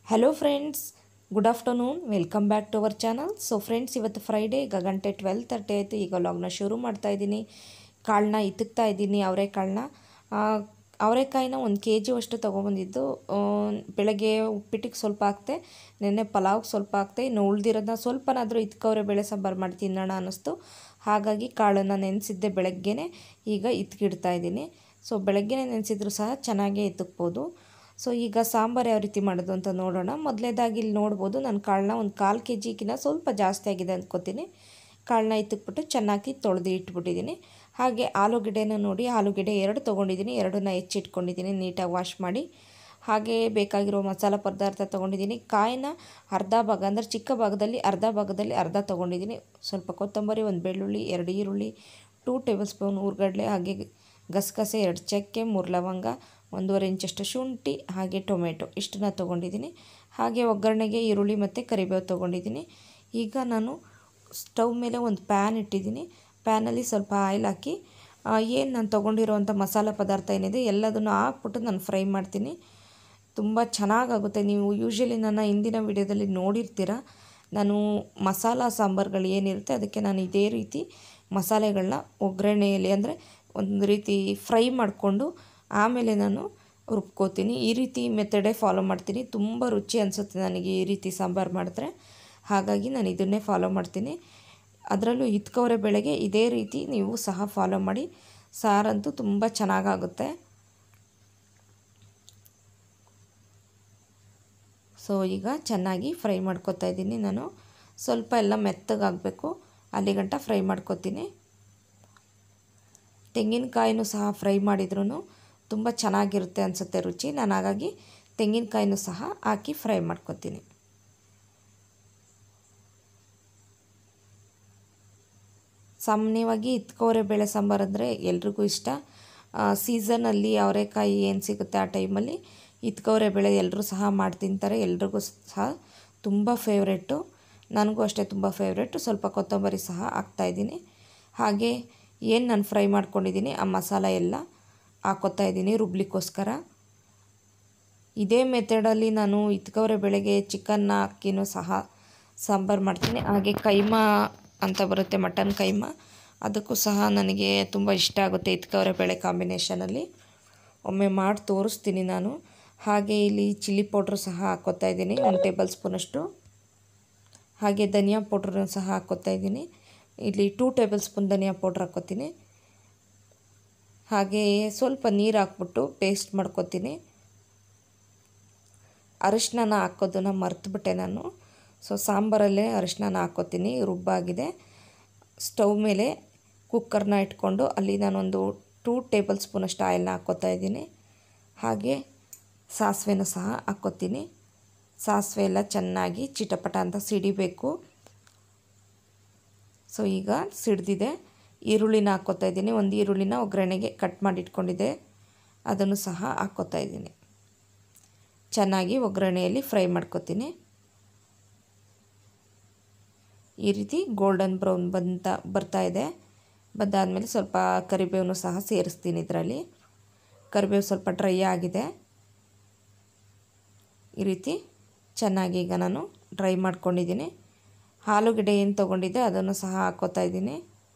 hello friends good afternoon welcome back to our channel so friends ಇವತ್ತು Friday ಈಗ ಗಂಟೆ twelve thirty ಆಯಿತು ಈಗ ವ್ಲಾಗ್ನ ಶುರು ಮಾಡ್ತಾ ಇದ್ದೀನಿ ಕಾಳನ್ನ ಇತ್ತಕ್ತಾ ಇದ್ದೀನಿ ಅವರೆಕಾಳನ್ನ ಅವರೆಕಾಯಿನ ಒಂದು ಕೆ ಜಿಯಷ್ಟು ತೊಗೊಬಂದಿದ್ದು ಆ, ಬೆಳಗ್ಗೆ ಉಪ್ಪಿಟ್ಟಿಗೆ ಸ್ವಲ್ಪ ಹಾಕ್ತೆ ನೆನ್ನೆ ಪಲಾವ್ಗೆ ಸ್ವಲ್ಪ ಹಾಕ್ತೆ ಇನ್ನು ಉಳ್ದಿರೋದನ್ನ ಸ್ವಲ್ಪನಾದರೂ ಇತ್ಕವ್ರೆ ಬೇಳೆ ಸಾಂಬಾರು ಮಾಡಿ ತಿನ್ನೋಣ ಅನ್ನಿಸ್ತು ಹಾಗಾಗಿ ಕಾಳನ್ನು ನೆನೆಸಿದ್ದೆ ಬೆಳಗ್ಗೆನೇ ಈಗ ಇತ್ಕಿಡ್ತಾ ಇದ್ದೀನಿ ಸೊ ಬೆಳಗ್ಗೆನೇ ನೆನೆಸಿದ್ರು ಸಹ ಚೆನ್ನಾಗೇ ಇತ್ತಕ್ಬೋದು ಸೊ ಈಗ ಸಾಂಬಾರು ಯಾವ ರೀತಿ ಮಾಡೋದು ಅಂತ ನೋಡೋಣ ಮೊದಲೇದಾಗಿ ಇಲ್ಲಿ ನೋಡ್ಬೋದು ನಾನು ಕಾಳನ್ನ ಒಂದು ಕಾಲು ಕೆ ಜಿಗಿನ ಸ್ವಲ್ಪ ಜಾಸ್ತಿ ಆಗಿದೆ ಅಂದ್ಕೋತೀನಿ ಕಾಳನ್ನ ಇತ್ತಕ್ಬಿಟ್ಟು ಚೆನ್ನಾಗಿ ತೊಳೆದು ಇಟ್ಬಿಟ್ಟಿದ್ದೀನಿ ಹಾಗೆ ಆಲೂಗೆಡ್ಡೆನ ನೋಡಿ ಆಲೂಗೆಡ್ಡೆ ಎರಡು ತೊಗೊಂಡಿದ್ದೀನಿ ಎರಡನ್ನ ಹೆಚ್ಚಿಟ್ಕೊಂಡಿದ್ದೀನಿ ನೀಟಾಗಿ ವಾಶ್ ಮಾಡಿ ಹಾಗೆ ಬೇಕಾಗಿರೋ ಮಸಾಲ ಪದಾರ್ಥ ತೊಗೊಂಡಿದ್ದೀನಿ ಕಾಯಿನ ಅರ್ಧ ಭಾಗ ಅಂದರೆ ಚಿಕ್ಕ ಭಾಗದಲ್ಲಿ ಅರ್ಧ ಭಾಗದಲ್ಲಿ ಅರ್ಧ ತೊಗೊಂಡಿದ್ದೀನಿ ಸ್ವಲ್ಪ ಕೊತ್ತಂಬರಿ ಒಂದು ಬೆಳ್ಳುಳ್ಳಿ ಎರಡು ಈರುಳ್ಳಿ ಟೂ ಟೇಬಲ್ ಸ್ಪೂನ್ ಉರ್ಗಡ್ಲೆ ಹಾಗೆ ಗಸಗಸೆ ಎರಡು ಚಕ್ಕೆ ಮೂರು ಲವಂಗ ಒಂದೂವರೆ ಇಂಚಷ್ಟು ಶುಂಠಿ ಹಾಗೆ ಟೊಮೆಟೊ ಇಷ್ಟನ್ನ ತೊಗೊಂಡಿದ್ದೀನಿ ಹಾಗೆ ಒಗ್ಗರಣೆಗೆ ಈರುಳ್ಳಿ ಮತ್ತು ಕರಿಬೇವು ತೊಗೊಂಡಿದ್ದೀನಿ ಈಗ ನಾನು ಸ್ಟವ್ ಮೇಲೆ ಒಂದು ಪ್ಯಾನ್ ಇಟ್ಟಿದ್ದೀನಿ ಪ್ಯಾನಲ್ಲಿ ಸ್ವಲ್ಪ ಆಯಿಲ್ ಹಾಕಿ ಏನು ನಾನು ತೊಗೊಂಡಿರೋವಂಥ ಮಸಾಲ ಪದಾರ್ಥ ಏನಿದೆ ಎಲ್ಲದನ್ನು ಹಾಕ್ಬಿಟ್ಟು ನಾನು ಫ್ರೈ ಮಾಡ್ತೀನಿ ತುಂಬ ಚೆನ್ನಾಗಾಗುತ್ತೆ ನೀವು ಯೂಶ್ವಲಿ ನನ್ನ ಹಿಂದಿನ ವಿಡಿಯೋದಲ್ಲಿ ನೋಡಿರ್ತೀರ ನಾನು ಮಸಾಲ ಸಾಂಬಾರುಗಳು ಏನಿರುತ್ತೆ ಅದಕ್ಕೆ ನಾನು ಇದೇ ರೀತಿ ಮಸಾಲೆಗಳನ್ನ ಒಗ್ಗರಣೆಯಲ್ಲಿ ಅಂದರೆ ಒಂದು ರೀತಿ ಫ್ರೈ ಮಾಡಿಕೊಂಡು ಆಮೇಲೆ ನಾನು ರುಬ್ಕೋತೀನಿ ಈ ರೀತಿ ಮೆಥಡೇ ಫಾಲೋ ಮಾಡ್ತೀನಿ ತುಂಬ ರುಚಿ ಅನಿಸುತ್ತೆ ನನಗೆ ಈ ರೀತಿ ಸಾಂಬಾರು ಮಾಡಿದ್ರೆ ಹಾಗಾಗಿ ನಾನು ಇದನ್ನೇ ಫಾಲೋ ಮಾಡ್ತೀನಿ ಅದರಲ್ಲೂ ಇತ್ಕವರೆ ಬೆಳೆಗೆ ಇದೇ ರೀತಿ ನೀವು ಸಹ ಫಾಲೋ ಮಾಡಿ ಸಾರಂತೂ ತುಂಬ ಚೆನ್ನಾಗಾಗುತ್ತೆ ಸೊ ಈಗ ಚೆನ್ನಾಗಿ ಫ್ರೈ ಮಾಡ್ಕೊತಾ ಇದ್ದೀನಿ ನಾನು ಸ್ವಲ್ಪ ಎಲ್ಲ ಮೆತ್ತಗಾಗಬೇಕು ಅಲ್ಲಿ ಗಂಟ ಫ್ರೈ ಮಾಡ್ಕೊತೀನಿ ತೆಂಗಿನಕಾಯಿನೂ ಸಹ ಫ್ರೈ ಮಾಡಿದ್ರೂ ತುಂಬ ಚೆನ್ನಾಗಿರುತ್ತೆ ಅನಿಸುತ್ತೆ ರುಚಿ ನಾನು ಹಾಗಾಗಿ ತೆಂಗಿನಕಾಯಿನೂ ಸಹ ಹಾಕಿ ಫ್ರೈ ಮಾಡ್ಕೊತೀನಿ ಸಾಮಾನ್ಯವಾಗಿ ಇತ್ಕೋರೆ ಬೇಳೆ ಸಾಂಬಾರು ಅಂದರೆ ಎಲ್ರಿಗೂ ಇಷ್ಟ ಸೀಸನಲ್ಲಿ ಅವರೆಕಾಯಿ ಏನು ಸಿಗುತ್ತೆ ಆ ಟೈಮಲ್ಲಿ ಇತ್ಕೋರೆ ಬೇಳೆ ಎಲ್ಲರೂ ಸಹ ಮಾಡಿ ತಿಂತಾರೆ ಎಲ್ರಿಗೂ ಸಹ ತುಂಬ ಫೇವ್ರೆಟ್ಟು ನನಗೂ ಅಷ್ಟೇ ತುಂಬ ಫೇವ್ರೆಟ್ಟು ಸ್ವಲ್ಪ ಕೊತ್ತಂಬರಿ ಸಹ ಹಾಕ್ತಾಯಿದ್ದೀನಿ ಹಾಗೆ ಏನು ನಾನು ಫ್ರೈ ಮಾಡ್ಕೊಂಡಿದ್ದೀನಿ ಆ ಮಸಾಲ ಎಲ್ಲ ಹಾಕ್ಕೊತಾ ಇದ್ದೀನಿ ರುಬ್ಲಿಕ್ಕೋಸ್ಕರ ಇದೇ ಮೆಥಡಲ್ಲಿ ನಾನು ಇತ್ಕವರೆ ಬೆಳೆಗೆ ಚಿಕನ್ನ ಹಾಕಿನೂ ಸಹ ಸಾಂಬಾರು ಮಾಡ್ತೀನಿ ಹಾಗೆ ಕೈಮಾ ಅಂತ ಬರುತ್ತೆ ಮಟನ್ ಕೈಮಾ ಅದಕ್ಕೂ ಸಹ ನನಗೆ ತುಂಬ ಇಷ್ಟ ಆಗುತ್ತೆ ಇತ್ಕವರೆ ಬೇಳೆ ಕಾಂಬಿನೇಷನಲ್ಲಿ ಒಮ್ಮೆ ಮಾಡಿ ತೋರಿಸ್ತೀನಿ ನಾನು ಹಾಗೆ ಇಲ್ಲಿ ಚಿಲ್ಲಿ ಪೌಡ್ರು ಸಹ ಹಾಕ್ಕೊತಾ ಇದ್ದೀನಿ ಒಂದು ಟೇಬಲ್ ಸ್ಪೂನಷ್ಟು ಹಾಗೆ ಧನಿಯಾ ಪೌಡ್ರನ್ನ ಸಹ ಹಾಕ್ಕೊತಾ ಇದ್ದೀನಿ ಇಲ್ಲಿ ಟೂ ಟೇಬಲ್ ಸ್ಪೂನ್ ಧನಿಯಾ ಪೌಡ್ರ್ ಹಾಕ್ಕೊತೀನಿ ಹಾಗೆ ಸ್ವಲ್ಪ ನೀರು ಹಾಕ್ಬಿಟ್ಟು ಪೇಸ್ಟ್ ಮಾಡ್ಕೊತೀನಿ ಅರಿಶಿನ ಹಾಕೋದನ್ನು ಮರ್ತುಬಿಟ್ಟೆ ನಾನು ಸೊ ಸಾಂಬಾರಲ್ಲೇ ಅರಿಶಿನ ಹಾಕ್ಕೋತೀನಿ ರುಬ್ಬಾಗಿದೆ ಸ್ಟವ್ ಮೇಲೆ ಕುಕ್ಕರ್ನ ಇಟ್ಕೊಂಡು ಅಲ್ಲಿ ನಾನೊಂದು ಟೂ ಟೇಬಲ್ ಸ್ಪೂನಷ್ಟು ಆಯಿಲ್ನ ಹಾಕ್ಕೋತಾ ಇದ್ದೀನಿ ಹಾಗೆ ಸಾಸಿವೆನೂ ಸಹ ಹಾಕ್ಕೋತೀನಿ ಸಾಸಿವೆ ಎಲ್ಲ ಚೆನ್ನಾಗಿ ಚಿಟಪಟ ಅಂತ ಸಿಡಿಬೇಕು ಸೊ ಈಗ ಸಿಡ್ದಿದೆ ಈರುಳ್ಳಿನ ಹಾಕ್ಕೋತಾ ಇದ್ದೀನಿ ಒಂದು ಈರುಳ್ಳಿನ ಒಗ್ಗರಣೆಗೆ ಕಟ್ ಮಾಡಿ ಇಟ್ಕೊಂಡಿದ್ದೆ ಅದನ್ನು ಸಹ ಹಾಕ್ಕೋತಾ ಇದ್ದೀನಿ ಚೆನ್ನಾಗಿ ಒಗ್ಗರಣೆಯಲ್ಲಿ ಫ್ರೈ ಮಾಡ್ಕೊತೀನಿ ಈ ರೀತಿ ಗೋಲ್ಡನ್ ಬ್ರೌನ್ ಬಂತ ಬರ್ತಾ ಇದೆ ಬಂದಾದಮೇಲೆ ಸ್ವಲ್ಪ ಕರಿಬೇವನ್ನು ಸಹ ಸೇರಿಸ್ತೀನಿ ಇದರಲ್ಲಿ ಕರಿಬೇವು ಸ್ವಲ್ಪ ಡ್ರೈ ಆಗಿದೆ ಈ ರೀತಿ ಚೆನ್ನಾಗಿ ಈಗ ನಾನು ಡ್ರೈ ಮಾಡ್ಕೊಂಡಿದ್ದೀನಿ ಆಲೂಗಡ್ಡೆ ಏನು ತೊಗೊಂಡಿದ್ದೆ ಅದನ್ನು ಸಹ ಹಾಕ್ಕೋತಾ ಇದ್ದೀನಿ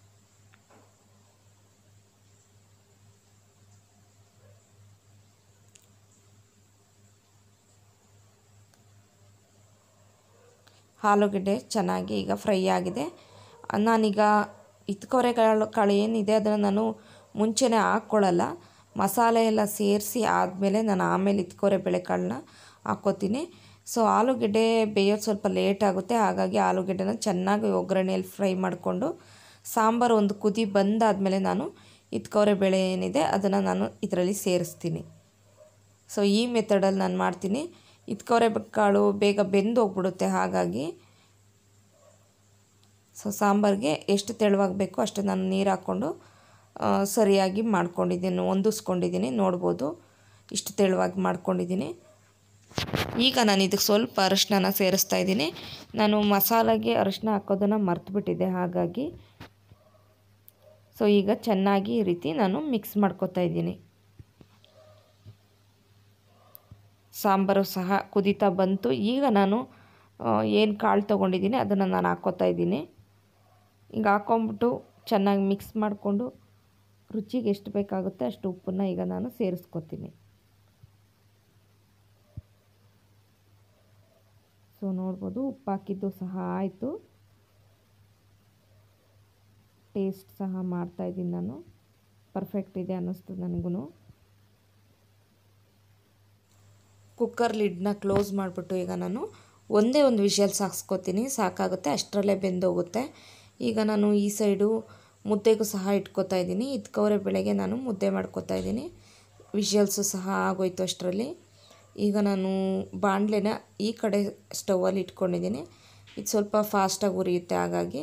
ಆಲೂಗಡ್ಡೆ ಚೆನ್ನಾಗಿ ಈಗ ಫ್ರೈ ಆಗಿದೆ ನಾನೀಗ ಇತ್ಕೊರೆ ಕಾಳು ಕಾಳು ಏನಿದೆ ಅದನ್ನು ನಾನು ಮುಂಚೆನೇ ಹಾಕ್ಕೊಳ್ಳಲ್ಲ ಮಸಾಲೆ ಎಲ್ಲ ಸೇರಿಸಿ ಆದಮೇಲೆ ನಾನು ಆಮೇಲೆ ಇತ್ಕೊರೆ ಬೇಳೆಕಾಳನ್ನ ಹಾಕ್ಕೋತೀನಿ ಸೊ ಆಲೂಗೆಡ್ಡೆ ಬೇಯೋದು ಸ್ವಲ್ಪ ಲೇಟ್ ಆಗುತ್ತೆ ಹಾಗಾಗಿ ಆಲೂಗೆಡ್ಡೆನ ಚೆನ್ನಾಗಿ ಒಗ್ಗರಣೆಯಲ್ಲಿ ಫ್ರೈ ಮಾಡಿಕೊಂಡು ಸಾಂಬಾರು ಒಂದು ಕುದಿ ಬಂದಾದಮೇಲೆ ನಾನು ಇತ್ಕೊರೆ ಬೇಳೆ ಏನಿದೆ ಅದನ್ನು ನಾನು ಇದರಲ್ಲಿ ಸೇರಿಸ್ತೀನಿ ಸೊ ಈ ಮೆಥಡಲ್ಲಿ ನಾನು ಮಾಡ್ತೀನಿ ಇತ್ಕೊರೆ ಕಾಳು ಬೇಗ ಬೆಂದು ಹೋಗ್ಬಿಡುತ್ತೆ ಹಾಗಾಗಿ ಸೊ ಸಾಂಬಾರಿಗೆ ಎಷ್ಟು ತೆಳುವಾಗಬೇಕು ಅಷ್ಟು ನಾನು ನೀರು ಹಾಕ್ಕೊಂಡು ಆ, ಸರಿಯಾಗಿ ಮಾಡ್ಕೊಂಡಿದ್ದೀನಿ ಹೊಂದಿಸ್ಕೊಂಡಿದ್ದೀನಿ ನೋಡ್ಬೋದು ಇಷ್ಟು ತೆಳುವಾಗಿ ಮಾಡ್ಕೊಂಡಿದ್ದೀನಿ ಈಗ ನಾನು ಇದಕ್ಕೆ ಸ್ವಲ್ಪ ಅರಿಶಿನ ಸೇರಿಸ್ತಾ ಇದ್ದೀನಿ ನಾನು ಮಸಾಲೆಗೆ ಅರಿಶಿನ ಹಾಕೋದನ್ನು ಮರ್ತುಬಿಟ್ಟಿದ್ದೆ ಹಾಗಾಗಿ ಸೊ ಈಗ ಚೆನ್ನಾಗಿ ಈ ರೀತಿ ನಾನು ಮಿಕ್ಸ್ ಮಾಡ್ಕೊತಾ ಇದ್ದೀನಿ ಸಾಂಬಾರು ಸಹ ಕುದೀತಾ ಬಂತು ಈಗ ನಾನು ಏನು ಕಾಳು ತೊಗೊಂಡಿದ್ದೀನಿ ಅದನ್ನು ನಾನು ಹಾಕ್ಕೋತಾ ಇದ್ದೀನಿ ಈಗ ಹಾಕ್ಕೊಂಬಿಟ್ಟು ಚೆನ್ನಾಗಿ ಮಿಕ್ಸ್ ಮಾಡಿಕೊಂಡು ರುಚಿಗೆ ಎಷ್ಟು ಬೇಕಾಗುತ್ತೆ ಅಷ್ಟು ಉಪ್ಪನ್ನು ಈಗ ನಾನು ಸೇರಿಸ್ಕೊತೀನಿ ಸೊ ನೋಡ್ಬೋದು ಉಪ್ಪು ಹಾಕಿದ್ದು ಸಹ ಆಯಿತು ಟೇಸ್ಟ್ ಸಹ ಮಾಡ್ತಾಯಿದ್ದೀನಿ ನಾನು ಪರ್ಫೆಕ್ಟ್ ಇದೆ ಅನ್ನಿಸ್ತು ನನಗೂ ಕುಕ್ಕರ್ ಲಿಡ್ನ ಕ್ಲೋಸ್ ಮಾಡಿಬಿಟ್ಟು ಈಗ ನಾನು ಒಂದೇ ಒಂದು ವಿಷಲ್ಸ್ ಹಾಕ್ಸ್ಕೊತೀನಿ ಸಾಕಾಗುತ್ತೆ ಅಷ್ಟರಲ್ಲೇ ಬೆಂದೋಗುತ್ತೆ ಈಗ ನಾನು ಈ ಸೈಡು ಮುದ್ದೆಗೂ ಸಹ ಇಟ್ಕೋತಾ ಇದ್ದೀನಿ ಇದ್ಕವ್ರೆ ಬೆಳಗ್ಗೆ ನಾನು ಮುದ್ದೆ ಮಾಡ್ಕೋತಾ ಇದ್ದೀನಿ ವಿಷಲ್ಸು ಸಹ ಆಗೋಯ್ತು ಅಷ್ಟರಲ್ಲಿ ಈಗ ನಾನು ಬಾಣಲೆನ ಈ ಕಡೆ ಸ್ಟವಲ್ಲಿ ಇಟ್ಕೊಂಡಿದ್ದೀನಿ ಇದು ಸ್ವಲ್ಪ ಫಾಸ್ಟಾಗಿ ಉರಿಯುತ್ತೆ ಹಾಗಾಗಿ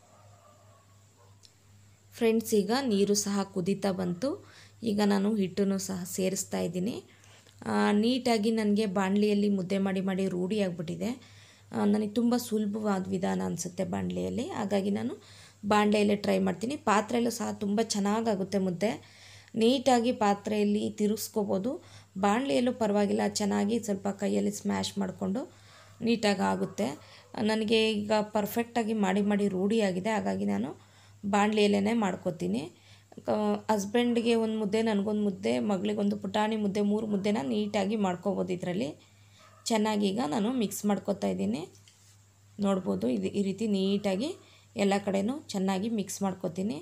ಫ್ರೆಂಡ್ಸ್ ಈಗ ನೀರು ಸಹ ಕುದೀತಾ ಬಂತು ಈಗ ನಾನು ಹಿಟ್ಟನ್ನು ಸಹ ಸೇರಿಸ್ತಾ ಇದ್ದೀನಿ ನೀಟಾಗಿ ನನಗೆ ಬಾಣಲಿಯಲ್ಲಿ ಮುದ್ದೆ ಮಾಡಿ ಮಾಡಿ ರೂಢಿ ಆಗಿಬಿಟ್ಟಿದೆ ನನಗೆ ತುಂಬ ಸುಲಭವಾದ ವಿಧಾನ ಅನಿಸುತ್ತೆ ಬಾಣಲಿಯಲ್ಲಿ ಹಾಗಾಗಿ ನಾನು ಬಾಣಲೆಯಲ್ಲೇ ಟ್ರೈ ಮಾಡ್ತೀನಿ ಪಾತ್ರೆಯಲ್ಲೂ ಸಹ ತುಂಬ ಚೆನ್ನಾಗಾಗುತ್ತೆ ಮುದ್ದೆ ನೀಟಾಗಿ ಪಾತ್ರೆಯಲ್ಲಿ ತಿರುಗಿಸ್ಕೋಬೋದು ಬಾಣಲಿಯಲ್ಲೂ ಪರವಾಗಿಲ್ಲ ಚೆನ್ನಾಗಿ ಸ್ವಲ್ಪ ಕೈಯಲ್ಲಿ ಸ್ಮ್ಯಾಶ್ ಮಾಡಿಕೊಂಡು ನೀಟಾಗಿ ಆಗುತ್ತೆ ನನಗೆ ಈಗ ಪರ್ಫೆಕ್ಟಾಗಿ ಮಾಡಿ ಮಾಡಿ ರೂಢಿಯಾಗಿದೆ ಹಾಗಾಗಿ ನಾನು ಬಾಣಲಿಯಲ್ಲೇ ಮಾಡ್ಕೋತೀನಿ ಹಸ್ಬೆಂಡ್ಗೆ ಒಂದು ಮುದ್ದೆ ನನಗೊಂದು ಮುದ್ದೆ ಮಗಳಿಗೊಂದು ಪುಟಾಣಿ ಮುದ್ದೆ ಮೂರು ಮುದ್ದೆನ ನೀಟಾಗಿ ಮಾಡ್ಕೋಬೋದು ಇದರಲ್ಲಿ ಚೆನ್ನಾಗಿ ಈಗ ನಾನು ಮಿಕ್ಸ್ ಮಾಡ್ಕೋತಾ ಇದ್ದೀನಿ ನೋಡ್ಬೋದು ಇದು ಈ ರೀತಿ ನೀಟಾಗಿ ಎಲ್ಲ ಕಡೆನೂ ಚೆನ್ನಾಗಿ ಮಿಕ್ಸ್ ಮಾಡ್ಕೋತೀನಿ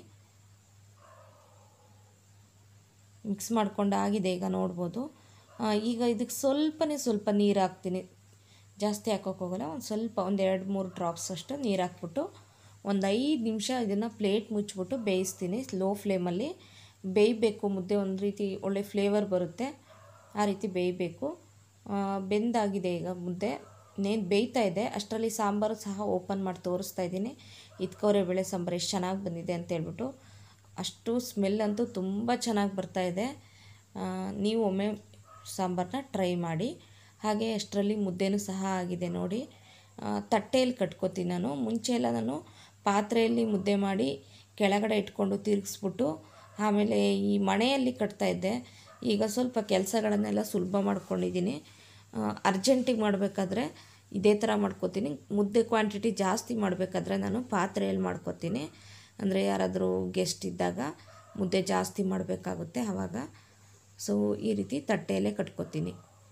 ಮಿಕ್ಸ್ ಮಾಡ್ಕೊಂಡು ಆಗಿದೆ ಈಗ ನೋಡ್ಬೋದು ಈಗ ಇದಕ್ಕೆ ಸ್ವಲ್ಪನೇ ಸ್ವಲ್ಪ ನೀರು ಹಾಕ್ತೀನಿ ಜಾಸ್ತಿ ಹಾಕೋಕೆ ಹೋಗಲ್ಲ ಒಂದು ಸ್ವಲ್ಪ ಒಂದು ಎರಡು ಮೂರು ಡ್ರಾಪ್ಸ್ ಅಷ್ಟು ನೀರು ಹಾಕ್ಬಿಟ್ಟು ಒಂದು ಐದು ನಿಮಿಷ ಇದನ್ನು ಪ್ಲೇಟ್ ಮುಚ್ಚಿಬಿಟ್ಟು ಬೇಯಿಸ್ತೀನಿ ಲೋ ಫ್ಲೇಮಲ್ಲಿ ಬೇಯಬೇಕು ಮುದ್ದೆ ಒಂದು ರೀತಿ ಒಳ್ಳೆ ಫ್ಲೇವರ್ ಬರುತ್ತೆ ಆ ರೀತಿ ಬೇಯಬೇಕು ಬೆಂದಾಗಿದೆ ಈಗ ಮುದ್ದೆ ನೇನು ಬೇಯ್ತಾ ಇದೆ ಅಷ್ಟರಲ್ಲಿ ಸಾಂಬಾರು ಸಹ ಓಪನ್ ಮಾಡಿ ತೋರಿಸ್ತಾ ಇದ್ದೀನಿ ಇದ್ಕವ್ರೆ ಬೇಳೆ ಸಾಂಬಾರು ಎಷ್ಟು ಚೆನ್ನಾಗಿ ಬಂದಿದೆ ಅಂತ ಹೇಳ್ಬಿಟ್ಟು ಅಷ್ಟು ಸ್ಮೆಲ್ ಅಂತೂ ತುಂಬ ಚೆನ್ನಾಗಿ ಬರ್ತಾಯಿದೆ ನೀವು ಒಮ್ಮೆ ಸಾಂಬಾರನ್ನ ಟ್ರೈ ಮಾಡಿ ಹಾಗೆ ಅಷ್ಟರಲ್ಲಿ ಮುದ್ದೆನೂ ಸಹ ಆಗಿದೆ ನೋಡಿ ತಟ್ಟೆಯಲ್ಲಿ ಕಟ್ಕೋತೀನಿ ನಾನು ಮುಂಚೆ ಎಲ್ಲ ನಾನು ಪಾತ್ರೆಯಲ್ಲಿ ಮುದ್ದೆ ಮಾಡಿ ಕೆಳಗಡೆ ಇಟ್ಕೊಂಡು ತಿರುಗಿಸ್ಬಿಟ್ಟು ಆಮೇಲೆ ಈ ಮಣೆಯಲ್ಲಿ ಕಟ್ತಾಯಿದ್ದೆ ಈಗ ಸ್ವಲ್ಪ ಕೆಲಸಗಳನ್ನೆಲ್ಲ ಸುಲಭ ಮಾಡ್ಕೊಂಡಿದ್ದೀನಿ ಅರ್ಜೆಂಟಿಗೆ ಮಾಡಬೇಕಾದ್ರೆ ಇದೇ ಥರ ಮಾಡ್ಕೋತೀನಿ ಮುದ್ದೆ ಕ್ವಾಂಟಿಟಿ ಜಾಸ್ತಿ ಮಾಡಬೇಕಾದ್ರೆ ನಾನು ಪಾತ್ರೆಯಲ್ಲಿ ಮಾಡ್ಕೋತೀನಿ ಅಂದರೆ ಯಾರಾದರೂ ಗೆಸ್ಟ್ ಇದ್ದಾಗ ಮುದ್ದೆ ಜಾಸ್ತಿ ಮಾಡಬೇಕಾಗುತ್ತೆ ಆವಾಗ ಸೊ ಈ ರೀತಿ ತಟ್ಟೆಯಲ್ಲೇ ಕಟ್ಕೋತೀನಿ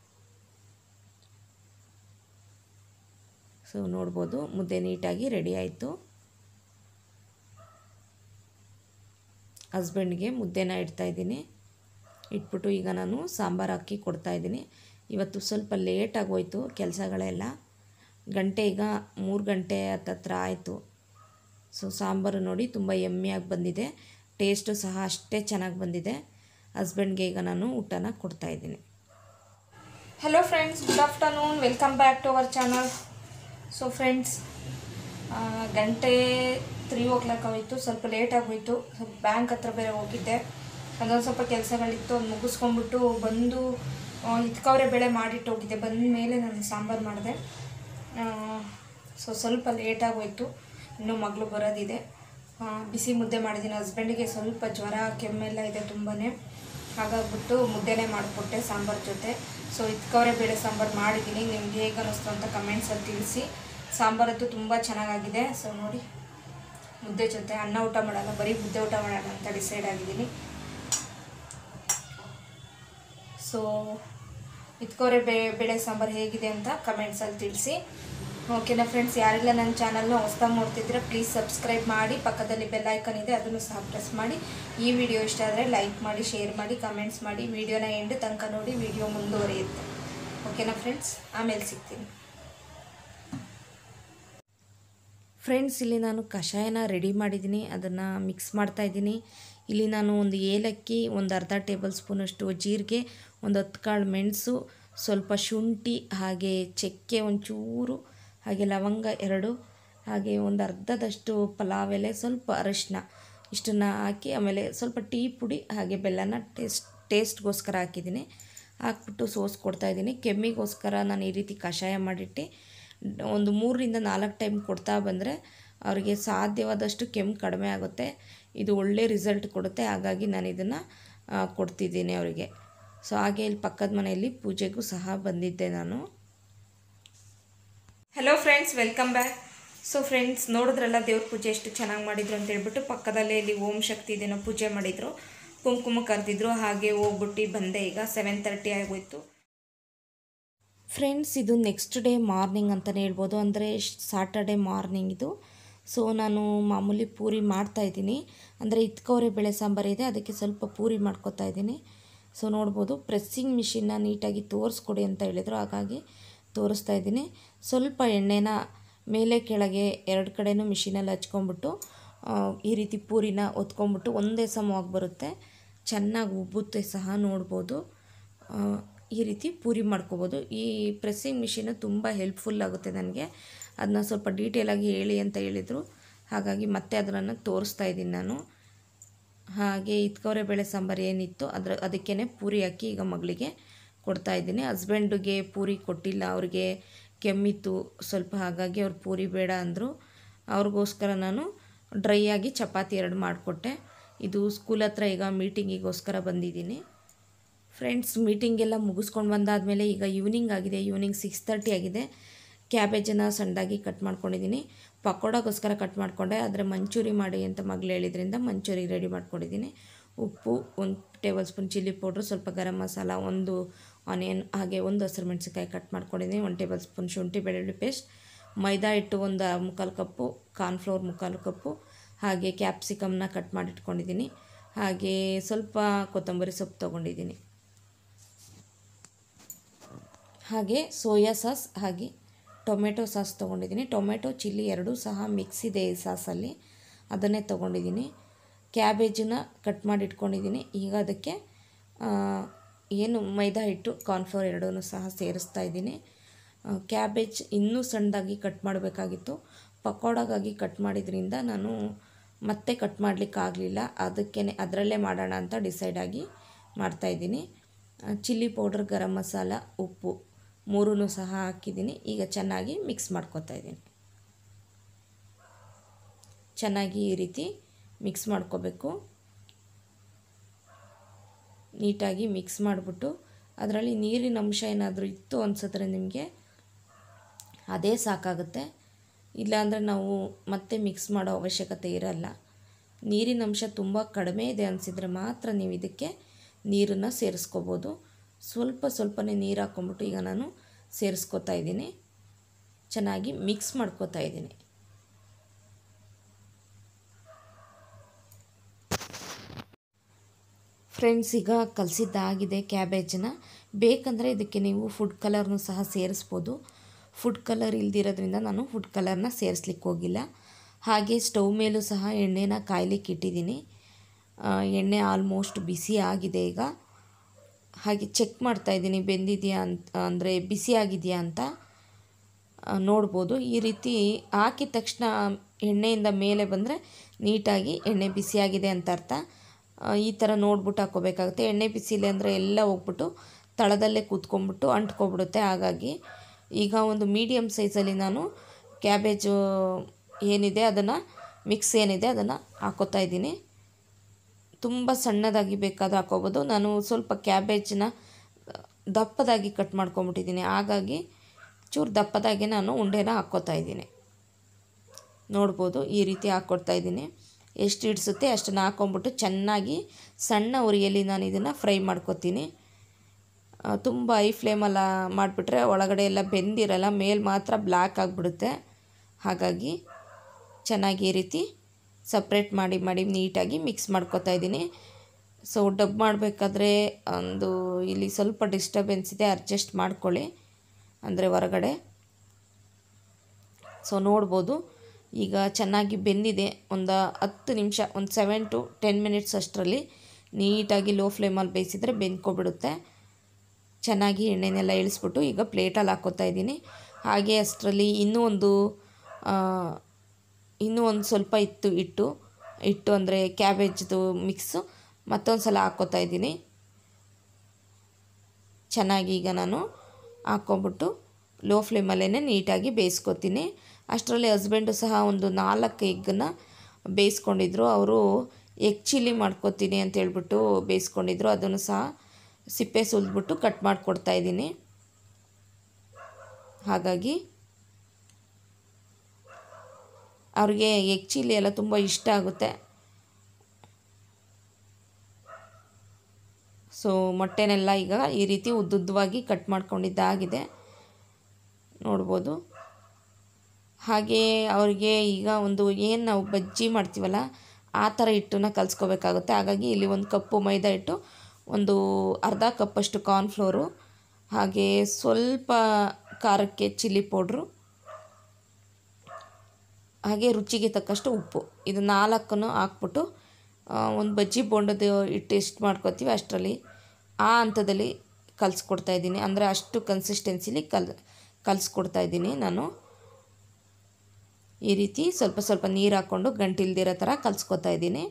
ಸೊ ನೋಡ್ಬೋದು ಮುದ್ದೆ ನೀಟಾಗಿ ರೆಡಿ ಆಯಿತು ಹಸ್ಬೆಂಡ್ಗೆ ಮುದ್ದೆನ ಇಡ್ತಾಯಿದ್ದೀನಿ ಇಟ್ಬಿಟ್ಟು ಈಗ ನಾನು ಸಾಂಬಾರು ಹಾಕಿ ಕೊಡ್ತಾಯಿದ್ದೀನಿ ಇವತ್ತು ಸ್ವಲ್ಪ ಲೇಟಾಗಿ ಹೋಯ್ತು ಕೆಲಸಗಳೆಲ್ಲ ಗಂಟೆ ಈಗ ಮೂರು ಗಂಟೆ ಹತ್ತತ್ರ ಆಯಿತು ಸೊ ಸಾಂಬಾರು ನೋಡಿ ತುಂಬ ಯಮ್ಮಿಯಾಗಿ ಬಂದಿದೆ ಟೇಸ್ಟು ಸಹ ಅಷ್ಟೇ ಚೆನ್ನಾಗಿ ಬಂದಿದೆ ಹಸ್ಬೆಂಡ್ಗೆ ಈಗ ನಾನು ಊಟನ ಕೊಡ್ತಾಯಿದ್ದೀನಿ hello friends good afternoon welcome back to our channel so friends ಗಂಟೆ ತ್ರೀ ಓ ಕ್ಲಾಕ್ ಆಗೋಯ್ತು ಸ್ವಲ್ಪ ಲೇಟಾಗಿ ಹೋಯಿತು ಸ್ವಲ್ಪ ಬ್ಯಾಂಕ್ ಹತ್ರ ಬೇರೆ ಹೋಗಿದ್ದೆ ಅದೊಂದು ಸ್ವಲ್ಪ ಕೆಲಸಗಳಿತ್ತು ಅದು ಮುಗಿಸ್ಕೊಂಡ್ಬಿಟ್ಟು ಬಂದು ಇದ್ಕವ್ರೆ ಬೆಳೆ ಮಾಡಿಟ್ಟು ಹೋಗಿದ್ದೆ ಬಂದ ಮೇಲೆ ನಾನು ಸಾಂಬಾರು ಮಾಡಿದೆ ಸೊ ಸ್ವಲ್ಪ ಲೇಟಾಗಿ ಹೋಯಿತು ಇನ್ನೂ ಮಗಳು ಬರೋದಿದೆ ಬಿಸಿ ಮುದ್ದೆ ಮಾಡಿದ್ದೀನಿ ಹಸ್ಬೆಂಡಿಗೆ ಸ್ವಲ್ಪ ಜ್ವರ ಕೆಮ್ಮೆಲ್ಲ ಇದೆ ತುಂಬಾ ಹಾಗಾಗ್ಬಿಟ್ಟು ಮುದ್ದೆನೇ ಮಾಡಿಕೊಟ್ಟೆ ಸಾಂಬಾರು ಜೊತೆ ಸೊ ಇದ್ಕವ್ರೆ ಬೇಳೆ ಸಾಂಬಾರು ಮಾಡಿದ್ದೀನಿ ನಿಮ್ಗೆ ಹೇಗೆ ಅನ್ನಿಸ್ತು ಅಂತ ಕಮೆಂಟ್ಸಲ್ಲಿ ತಿಳಿಸಿ ಸಾಂಬಾರದ್ದು ತುಂಬ ಚೆನ್ನಾಗಾಗಿದೆ ಸೊ ನೋಡಿ ಮುದ್ದೆ ಜೊತೆ ಅನ್ನ ಊಟ ಮಾಡೋಣ ಬರೀ ಮುದ್ದೆ ಊಟ ಮಾಡೋಣ ಅಂತ ಡಿಸೈಡ್ ಆಗಿದ್ದೀನಿ ಸೊ ಇದ್ಕೋರೆ ಬೇ ಬೇಳೆ ಸಾಂಬಾರು ಹೇಗಿದೆ ಅಂತ ಕಮೆಂಟ್ಸಲ್ಲಿ ತಿಳಿಸಿ ಓಕೆನಾ ಫ್ರೆಂಡ್ಸ್ ಯಾರೆಲ್ಲ ನನ್ನ ಚಾನಲ್ನ ಹೊಸ್ದಾಗಿ ನೋಡ್ತಿದ್ರೆ ಪ್ಲೀಸ್ ಸಬ್ಸ್ಕ್ರೈಬ್ ಮಾಡಿ ಪಕ್ಕದಲ್ಲಿ ಬೆಲ್ ಐಕನ್ ಇದೆ ಅದನ್ನು ಸಹ ಪ್ರೆಸ್ ಮಾಡಿ ಈ ವಿಡಿಯೋ ಇಷ್ಟ ಆದರೆ ಲೈಕ್ ಮಾಡಿ ಶೇರ್ ಮಾಡಿ ಕಮೆಂಟ್ಸ್ ಮಾಡಿ ವಿಡಿಯೋನ ಎಂಡ್ ತನಕ ನೋಡಿ ವಿಡಿಯೋ ಮುಂದುವರಿಯುತ್ತೆ ಓಕೆನಾ ಫ್ರೆಂಡ್ಸ್ ಆಮೇಲೆ ಸಿಗ್ತೀನಿ ಫ್ರೆಂಡ್ಸ್ ಇಲ್ಲಿ ನಾನು ಕಷಾಯನ ರೆಡಿ ಮಾಡಿದ್ದೀನಿ ಅದನ್ನು ಮಿಕ್ಸ್ ಮಾಡ್ತಾಯಿದ್ದೀನಿ ಇಲ್ಲಿ ನಾನು ಒಂದು ಏಲಕ್ಕಿ ಒಂದು ಅರ್ಧ ಟೇಬಲ್ ಸ್ಪೂನಷ್ಟು ಜೀರಿಗೆ ಒಂದು ಹತ್ತು ಕಾಳು ಮೆಣಸು ಸ್ವಲ್ಪ ಶುಂಠಿ ಹಾಗೆ ಚಕ್ಕೆ ಒಂಚೂರು ಹಾಗೆ ಲವಂಗ ಎರಡು ಹಾಗೆ ಒಂದು ಅರ್ಧದಷ್ಟು ಪಲಾವ್ ಎಲೆ ಸ್ವಲ್ಪ ಅರಶಿನ ಇಷ್ಟನ್ನು ಹಾಕಿ ಆಮೇಲೆ ಸ್ವಲ್ಪ ಟೀ ಪುಡಿ ಹಾಗೆ ಬೆಲ್ಲನ ಟೇಸ್ಟ್ ಟೇಸ್ಟ್ಗೋಸ್ಕರ ಹಾಕಿದ್ದೀನಿ ಹಾಕ್ಬಿಟ್ಟು ಸೋಸ್ ಕೊಡ್ತಾಯಿದ್ದೀನಿ ಕೆಮ್ಮಿಗೋಸ್ಕರ ನಾನು ಈ ರೀತಿ ಕಷಾಯ ಮಾಡಿಟ್ಟು ಒಂದು ಮೂರರಿಂದ ನಾಲ್ಕು ಟೈಮ್ ಕೊಡ್ತಾ ಬಂದರೆ ಅವರಿಗೆ ಸಾಧ್ಯವಾದಷ್ಟು ಕೆಮ್ಮು ಕಡಿಮೆ ಆಗುತ್ತೆ ಇದು ಒಳ್ಳೆ ರಿಸಲ್ಟ್ ಕೊಡುತ್ತೆ ಹಾಗಾಗಿ ನಾನು ಇದನ್ನು ಕೊಡ್ತಿದ್ದೀನಿ ಅವರಿಗೆ ಸೊ ಹಾಗೆ ಇಲ್ಲಿ ಪಕ್ಕದ ಮನೆಯಲ್ಲಿ ಪೂಜೆಗೂ ಸಹ ಬಂದಿದ್ದೆ ನಾನು hello friends welcome back so friends ನೋಡಿದ್ರಲ್ಲ ದೇವ್ರ ಪೂಜೆ ಎಷ್ಟು ಚೆನ್ನಾಗಿ ಮಾಡಿದ್ರು ಅಂತ ಹೇಳ್ಬಿಟ್ಟು ಪಕ್ಕದಲ್ಲೇ ಇಲ್ಲಿ ಓಂ ಶಕ್ತಿ ಇದನ್ನು ಪೂಜೆ ಮಾಡಿದರು ಕುಂಕುಮ ಕರೆದಿದ್ರು ಹಾಗೆ ಹೋಗ್ಬಿಟ್ಟು ಬಂದೆ ಈಗ ಸೆವೆನ್ ತರ್ಟಿ ಆಗೋಯ್ತು ಫ್ರೆಂಡ್ಸ್ ಇದು ನೆಕ್ಸ್ಟ್ ಡೇ ಮಾರ್ನಿಂಗ್ ಅಂತಲೇ ಹೇಳ್ಬೋದು ಅಂದರೆ ಸಾಟರ್ಡೆ ಮಾರ್ನಿಂಗ್ ಇದು ಸೊ ನಾನು ಮಾಮೂಲಿ ಪೂರಿ ಮಾಡ್ತಾಯಿದ್ದೀನಿ ಅಂದರೆ ಇತ್ಕವರೆ ಬೇಳೆ ಸಾಂಬಾರು ಇದೆ ಅದಕ್ಕೆ ಸ್ವಲ್ಪ ಪೂರಿ ಮಾಡ್ಕೊತಾ ಇದ್ದೀನಿ ಸೊ ನೋಡ್ಬೋದು ಪ್ರೆಸ್ಸಿಂಗ್ ಮಿಷಿನ್ನ ನೀಟಾಗಿ ತೋರಿಸ್ಕೊಡಿ ಅಂತ ಹೇಳಿದರು ಹಾಗಾಗಿ ತೋರಿಸ್ತಾ ಇದ್ದೀನಿ ಸ್ವಲ್ಪ ಎಣ್ಣೆನ ಮೇಲೆ ಕೆಳಗೆ ಎರಡು ಕಡೆನೂ ಮಿಷಿನಲ್ಲಿ ಹಚ್ಕೊಂಬಿಟ್ಟು ಆ, ಈ ರೀತಿ ಪೂರಿನ ಒತ್ಕೊಂಬಿಟ್ಟು ಒಂದೇ ಸಮವಾಗಿ ಬರುತ್ತೆ ಚೆನ್ನಾಗಿ ಉಬ್ಬುತ್ತೆ ಸಹ ನೋಡ್ಬೋದು ಆ, ಈ ರೀತಿ ಪೂರಿ ಮಾಡ್ಕೋಬೋದು ಈ ಪ್ರೆಸ್ಸಿಂಗ್ ಮಿಷಿನು ತುಂಬ ಹೆಲ್ಪ್ಫುಲ್ ಆಗುತ್ತೆ ನನಗೆ ಅದನ್ನ ಸ್ವಲ್ಪ ಡೀಟೇಲಾಗಿ ಹೇಳಿ ಅಂತ ಹೇಳಿದರು ಹಾಗಾಗಿ ಮತ್ತೆ ಅದನ್ನು ತೋರಿಸ್ತಾ ಇದ್ದೀನಿ ನಾನು ಹಾಗೆ ಇತ್ಕವರೆ ಬೇಳೆ ಸಾಂಬಾರು ಏನಿತ್ತು ಅದ್ರ ಅದಕ್ಕೇ ಪೂರಿ ಹಾಕಿ ಈಗ ಮಗಳಿಗೆ ಕೊಡ್ತಾ ಇದ್ದೀನಿ ಹಸ್ಬೆಂಡಿಗೆ ಪೂರಿ ಕೊಟ್ಟಿಲ್ಲ ಅವ್ರಿಗೆ ಕೆಮ್ಮಿತ್ತು ಸ್ವಲ್ಪ ಹಾಗಾಗಿ ಅವ್ರು ಪೂರಿ ಬೇಡ ಅಂದರು ಅವ್ರಿಗೋಸ್ಕರ ನಾನು ಡ್ರೈ ಆಗಿ ಚಪಾತಿ ಎರಡು ಮಾಡಿಕೊಟ್ಟೆ ಇದು ಸ್ಕೂಲ್ ಹತ್ರ ಈಗ ಮೀಟಿಂಗಿಗೋಸ್ಕರ ಬಂದಿದ್ದೀನಿ ಫ್ರೆಂಡ್ಸ್ ಮೀಟಿಂಗೆಲ್ಲ ಮುಗಿಸ್ಕೊಂಡು ಬಂದಾದಮೇಲೆ ಈಗ ಈವ್ನಿಂಗ್ ಆಗಿದೆ ಈವ್ನಿಂಗ್ ಸಿಕ್ಸ್ ತರ್ಟಿ ಆಗಿದೆ ಕ್ಯಾಬೇಜನ್ನು ಸಣ್ಣದಾಗಿ ಕಟ್ ಮಾಡ್ಕೊಂಡಿದ್ದೀನಿ ಪಕೋಡಾಗೋಸ್ಕರ ಕಟ್ ಮಾಡಿಕೊಂಡೆ ಆದರೆ ಮಂಚೂರಿ ಮಾಡಿ ಅಂತ ಮಗಳು ಹೇಳಿದ್ರಿಂದ ಮಂಚೂರಿ ರೆಡಿ ಮಾಡ್ಕೊಂಡಿದ್ದೀನಿ ಉಪ್ಪು ಒಂದು ಟೇಬಲ್ ಸ್ಪೂನ್ ಚಿಲ್ಲಿ ಪೌಡ್ರು ಸ್ವಲ್ಪ ಗರಂ ಮಸಾಲ ಒಂದು ಆನಿಯನ್ ಹಾಗೆ ಒಂದು ಹಸಿರು ಮೆಣಸಿನ್ಕಾಯಿ ಕಟ್ ಮಾಡ್ಕೊಂಡಿದ್ದೀನಿ ಒಂದು ಟೇಬಲ್ ಸ್ಪೂನ್ ಶುಂಠಿ ಬೆಳ್ಳುಳ್ಳಿ ಪೇಸ್ಟ್ ಮೈದಾ ಹಿಟ್ಟು ಒಂದು ಮುಕ್ಕಾಲು ಕಪ್ಪು ಕಾರ್ನ್ಫ್ಲೋರ್ ಮುಕ್ಕಾಲು ಕಪ್ಪು ಹಾಗೆ ಕ್ಯಾಪ್ಸಿಕಮ್ನ ಕಟ್ ಮಾಡಿಟ್ಕೊಂಡಿದ್ದೀನಿ ಹಾಗೆ ಸ್ವಲ್ಪ ಕೊತ್ತಂಬರಿ ಸೊಪ್ಪು ತೊಗೊಂಡಿದ್ದೀನಿ ಹಾಗೆ ಸೋಯಾ ಸಾಸ್ ಹಾಗೆ ಟೊಮೆಟೊ ಸಾಸ್ ತೊಗೊಂಡಿದ್ದೀನಿ ಟೊಮೆಟೊ ಚಿಲ್ಲಿ ಎರಡೂ ಸಹ ಮಿಕ್ಸ್ ಇದೆ ಈ ಸಾಸಲ್ಲಿ ಅದನ್ನೇ ತೊಗೊಂಡಿದ್ದೀನಿ ಕ್ಯಾಬೇಜನ್ನ ಕಟ್ ಮಾಡಿ ಇಟ್ಕೊಂಡಿದ್ದೀನಿ ಈಗ ಅದಕ್ಕೆ ಆ, ಏನು ಮೈದಾ ಹಿಟ್ಟು ಕಾರ್ನ್ಫ್ಲೋರ್ ಎರಡೂ ಸಹ ಸೇರಿಸ್ತಾ ಇದ್ದೀನಿ ಆ, ಕ್ಯಾಬೇಜ್ ಇನ್ನೂ ಸಣ್ಣದಾಗಿ ಕಟ್ ಮಾಡಬೇಕಾಗಿತ್ತು ಪಕೋಡಾಗಾಗಿ ಕಟ್ ಮಾಡಿದ್ರಿಂದ ನಾನು ಮತ್ತೆ ಕಟ್ ಮಾಡಲಿಕ್ಕಾಗಲಿಲ್ಲ ಅದಕ್ಕೇ ಅದರಲ್ಲೇ ಮಾಡೋಣ ಅಂತ ಡಿಸೈಡ್ ಆಗಿ ಮಾಡ್ತಾಯಿದ್ದೀನಿ ಚಿಲ್ಲಿ ಪೌಡರ್ ಗರಂ ಮಸಾಲ ಉಪ್ಪು ಮೂರೂ ಸಹ ಹಾಕಿದ್ದೀನಿ ಈಗ ಚೆನ್ನಾಗಿ ಮಿಕ್ಸ್ ಮಾಡ್ಕೊತಾ ಇದ್ದೀನಿ ಚೆನ್ನಾಗಿ ಈ ರೀತಿ ಮಿಕ್ಸ್ ಮಾಡ್ಕೋಬೇಕು ನೀಟಾಗಿ ಮಿಕ್ಸ್ ಮಾಡಿಬಿಟ್ಟು ಅದರಲ್ಲಿ ನೀರಿನ ಅಂಶ ಏನಾದರೂ ಇತ್ತು ಅನ್ಸಿದ್ರೆ ನಿಮಗೆ ಅದೇ ಸಾಕಾಗುತ್ತೆ ಇಲ್ಲಾಂದರೆ ನಾವು ಮತ್ತೆ ಮಿಕ್ಸ್ ಮಾಡೋ ಅವಶ್ಯಕತೆ ಇರಲ್ಲ ನೀರಿನ ಅಂಶ ತುಂಬ ಕಡಿಮೆ ಇದೆ ಅನಿಸಿದರೆ ಮಾತ್ರ ನೀವು ಇದಕ್ಕೆ ನೀರನ್ನು ಸೇರಿಸ್ಕೋಬೋದು ಸ್ವಲ್ಪ ಸ್ವಲ್ಪನೇ ನೀರು ಹಾಕ್ಕೊಂಬಿಟ್ಟು ಈಗ ನಾನು ಸೇರಿಸ್ಕೊತಾ ಇದ್ದೀನಿ ಚೆನ್ನಾಗಿ ಮಿಕ್ಸ್ ಮಾಡ್ಕೋತಾ ಇದ್ದೀನಿ ಫ್ರೆಂಡ್ಸ್ ಈಗ ಕಲಸಿದ್ದಾಗಿದೆ ಕ್ಯಾಬೇಜನ್ನ ಬೇಕಂದರೆ ಇದಕ್ಕೆ ನೀವು ಫುಡ್ ಕಲರ್ನು ಸಹ ಸೇರಿಸ್ಬೋದು ಫುಡ್ ಕಲರ್ ಇಲ್ದಿರೋದ್ರಿಂದ ನಾನು ಫುಡ್ ಕಲರ್ನ ಸೇರಿಸ್ಲಿಕ್ಕೆ ಹೋಗಿಲ್ಲ ಹಾಗೆ ಸ್ಟವ್ ಮೇಲೂ ಸಹ ಎಣ್ಣೆನ ಕಾಯ್ಲಿಕ್ಕೆ ಇಟ್ಟಿದ್ದೀನಿ ಆ, ಎಣ್ಣೆ ಆಲ್ಮೋಸ್ಟ್ ಬಿಸಿ ಆಗಿದೆ ಈಗ ಹಾಗೆ ಚೆಕ್ ಮಾಡ್ತಾಯಿದ್ದೀನಿ ಬೆಂದಿದೆಯಾ ಅಂತ ಅಂದರೆ ಬಿಸಿ ಆಗಿದೆಯಾ ಅಂತ ಆ, ನೋಡ್ಬೋದು ಈ ರೀತಿ ಹಾಕಿದ ತಕ್ಷಣ ಎಣ್ಣೆಯಿಂದ ಮೇಲೆ ಬಂದರೆ ನೀಟಾಗಿ ಎಣ್ಣೆ ಬಿಸಿಯಾಗಿದೆ ಅಂತ ಅರ್ಥ ಆ, ಈ ಥರ ನೋಡ್ಬಿಟ್ಟು ಹಾಕ್ಕೋಬೇಕಾಗುತ್ತೆ ಎಣ್ಣೆ ಬಿಸಿಲೆ ಅಂದರೆ ಎಲ್ಲ ಹೋಗ್ಬಿಟ್ಟು ತಳದಲ್ಲೇ ಕೂತ್ಕೊಂಡ್ಬಿಟ್ಟು ಅಂಟ್ಕೊಬಿಡುತ್ತೆ ಹಾಗಾಗಿ ಈಗ ಒಂದು ಮೀಡಿಯಮ್ ಸೈಜಲ್ಲಿ ನಾನು ಕ್ಯಾಬೇಜು ಏನಿದೆ ಅದನ್ನು ಮಿಕ್ಸ್ ಏನಿದೆ ಅದನ್ನು ಹಾಕೋತಾ ಇದ್ದೀನಿ ತುಂಬ ಸಣ್ಣದಾಗಿ ಬೇಕಾದರೂ ಹಾಕೋಬೋದು ನಾನು ಸ್ವಲ್ಪ ಕ್ಯಾಬೇಜನ್ನ ದಪ್ಪದಾಗಿ ಕಟ್ ಮಾಡ್ಕೊಂಬಿಟ್ಟಿದ್ದೀನಿ ಹಾಗಾಗಿ ಚೂರು ದಪ್ಪದಾಗಿ ನಾನು ಉಂಡೆನ ಹಾಕ್ಕೋತಾ ಇದ್ದೀನಿ ನೋಡ್ಬೋದು ಈ ರೀತಿ ಹಾಕ್ಕೊಡ್ತಾ ಇದ್ದೀನಿ ಎಷ್ಟು ಹಿಡಿಸುತ್ತೆ ಅಷ್ಟನ್ನು ಹಾಕ್ಕೊಂಬಿಟ್ಟು ಚೆನ್ನಾಗಿ ಸಣ್ಣ ಉರಿಯಲ್ಲಿ ನಾನು ಇದನ್ನು ಫ್ರೈ ಮಾಡ್ಕೊತೀನಿ ಆ, ತುಂಬ ಐ ಫ್ಲೇಮಲ್ಲ ಮಾಡಿಬಿಟ್ರೆ ಒಳಗಡೆ ಎಲ್ಲ ಬೆಂದಿರಲ್ಲ ಮೇಲೆ ಮಾತ್ರ ಬ್ಲ್ಯಾಕ್ ಆಗಿಬಿಡುತ್ತೆ ಹಾಗಾಗಿ ಚೆನ್ನಾಗಿ ಈ ರೀತಿ ಸಪ್ರೇಟ್ ಮಾಡಿ ಮಾಡಿ ನೀಟಾಗಿ ಮಿಕ್ಸ್ ಮಾಡ್ಕೊತಾ ಇದ್ದೀನಿ ಸೊ ಡಬ್ ಮಾಡಬೇಕಾದ್ರೆ ಒಂದು ಇಲ್ಲಿ ಸ್ವಲ್ಪ ಡಿಸ್ಟರ್ಬೆನ್ಸ್ ಇದೆ ಅಡ್ಜಸ್ಟ್ ಮಾಡ್ಕೊಳ್ಳಿ ಅಂದರೆ ಹೊರಗಡೆ ಸೊ ನೋಡ್ಬೋದು ಈಗ ಚೆನ್ನಾಗಿ ಬೆಂದಿದೆ ಒಂದು ಹತ್ತು ನಿಮಿಷ ಒಂದು ಸೆವೆನ್ ಟು ಟೆನ್ ಮಿನಿಟ್ಸ್ ಅಷ್ಟರಲ್ಲಿ ನೀಟಾಗಿ ಲೋ ಫ್ಲೇಮಲ್ಲಿ ಬೇಯಿಸಿದರೆ ಬೆಂದ್ಕೊಬಿಡುತ್ತೆ ಚೆನ್ನಾಗಿ ಎಣ್ಣೆನೆಲ್ಲ ಇಳಿಸ್ಬಿಟ್ಟು ಈಗ ಪ್ಲೇಟಲ್ಲಿ ಹಾಕ್ಕೋತಾ ಇದ್ದೀನಿ ಹಾಗೆ ಅಷ್ಟರಲ್ಲಿ ಇನ್ನೂ ಒಂದು ಆ, ಇನ್ನೂ ಒಂದು ಸ್ವಲ್ಪ ಇತ್ತು ಇಟ್ಟು ಇಟ್ಟು ಅಂದರೆ ಕ್ಯಾಬೇಜ್ದು ಮಿಕ್ಸು ಮತ್ತೊಂದು ಸಲ ಹಾಕ್ಕೋತಾ ಇದ್ದೀನಿ ಚೆನ್ನಾಗಿ ಈಗ ನಾನು ಹಾಕ್ಕೊಂಬಿಟ್ಟು ಲೋ ಫ್ಲೇಮಲ್ಲೇ ನೀಟಾಗಿ ಬೇಯಿಸ್ಕೊತೀನಿ ಅಷ್ಟರಲ್ಲಿ ಹಸ್ಬೆಂಡು ಸಹ ಒಂದು ನಾಲ್ಕು ಎಗ್ಗನ್ನು ಬೇಯಿಸ್ಕೊಂಡಿದ್ರು ಅವರು ಎಗ್ ಚಿಲ್ಲಿ ಮಾಡ್ಕೊತೀನಿ ಅಂತ ಹೇಳ್ಬಿಟ್ಟು ಬೇಯಿಸ್ಕೊಂಡಿದ್ರು ಅದನ್ನು ಸಹ ಸಿಪ್ಪೆ ಸುಲಿದ್ಬಿಟ್ಟು ಕಟ್ ಮಾಡಿಕೊಡ್ತಾ ಇದ್ದೀನಿ ಹಾಗಾಗಿ ಅವ್ರಿಗೆ ಎಗ್ ಚಿಲ್ಲಿ ಎಲ್ಲ ತುಂಬ ಇಷ್ಟ ಆಗುತ್ತೆ ಸೊ ಮೊಟ್ಟೆನೆಲ್ಲ ಈಗ ಈ ರೀತಿ ಉದ್ದುದ್ದವಾಗಿ ಕಟ್ ಮಾಡ್ಕೊಂಡಿದ್ದಾಗಿದೆ ನೋಡ್ಬೋದು ಹಾಗೆ ಅವ್ರಿಗೆ ಈಗ ಒಂದು ಏನು ನಾವು ಬಜ್ಜಿ ಮಾಡ್ತೀವಲ್ಲ ಆ ಥರ ಹಿಟ್ಟನ್ನ ಕಲಿಸ್ಕೋಬೇಕಾಗುತ್ತೆ ಹಾಗಾಗಿ ಇಲ್ಲಿ ಒಂದು ಕಪ್ಪು ಮೈದಾ ಹಿಟ್ಟು ಒಂದು ಅರ್ಧ ಕಪ್ಪಷ್ಟು ಕಾರ್ನ್ಫ್ಲೋರು ಹಾಗೆ ಸ್ವಲ್ಪ ಖಾರಕ್ಕೆ ಚಿಲ್ಲಿ ಪೌಡ್ರು ಹಾಗೆ ರುಚಿಗೆ ತಕ್ಕಷ್ಟು ಉಪ್ಪು ಇದು ನಾಲ್ಕನ್ನು ಹಾಕ್ಬಿಟ್ಟು ಒಂದು ಬಜ್ಜಿ ಬೋಂಡದ ಹಿಟ್ಟು ಎಷ್ಟು ಮಾಡ್ಕೋತೀವಿ ಅಷ್ಟರಲ್ಲಿ ಆ ಹಂತದಲ್ಲಿ ಕಲಿಸ್ಕೊಡ್ತಾ ಇದ್ದೀನಿ ಅಂದರೆ ಅಷ್ಟು ಕನ್ಸಿಸ್ಟೆನ್ಸಿಲಿ ಕಲ್ ಕಲಿಸ್ಕೊಡ್ತಾ ಇದ್ದೀನಿ ನಾನು ಈ ರೀತಿ ಸ್ವಲ್ಪ ಸ್ವಲ್ಪ ನೀರು ಹಾಕ್ಕೊಂಡು ಗಂಟಿಲ್ದಿರೋ ಥರ ಕಲಿಸ್ಕೊತಾ ಇದ್ದೀನಿ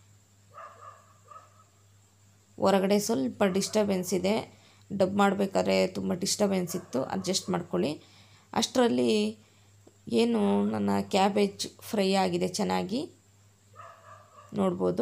ಹೊರಗಡೆ ಸ್ವಲ್ಪ ಡಿಸ್ಟರ್ಬೆನ್ಸ್ ಇದೆ ಡಬ್ ಮಾಡಬೇಕಾದ್ರೆ ತುಂಬ ಡಿಸ್ಟರ್ಬೆನ್ಸ್ ಇತ್ತು ಅಡ್ಜಸ್ಟ್ ಮಾಡ್ಕೊಳ್ಳಿ ಅಷ್ಟರಲ್ಲಿ ಏನು ನನ್ನ ಕ್ಯಾಬೇಜ್ ಫ್ರೈ ಆಗಿದೆ ಚೆನ್ನಾಗಿ ನೋಡ್ಬೋದು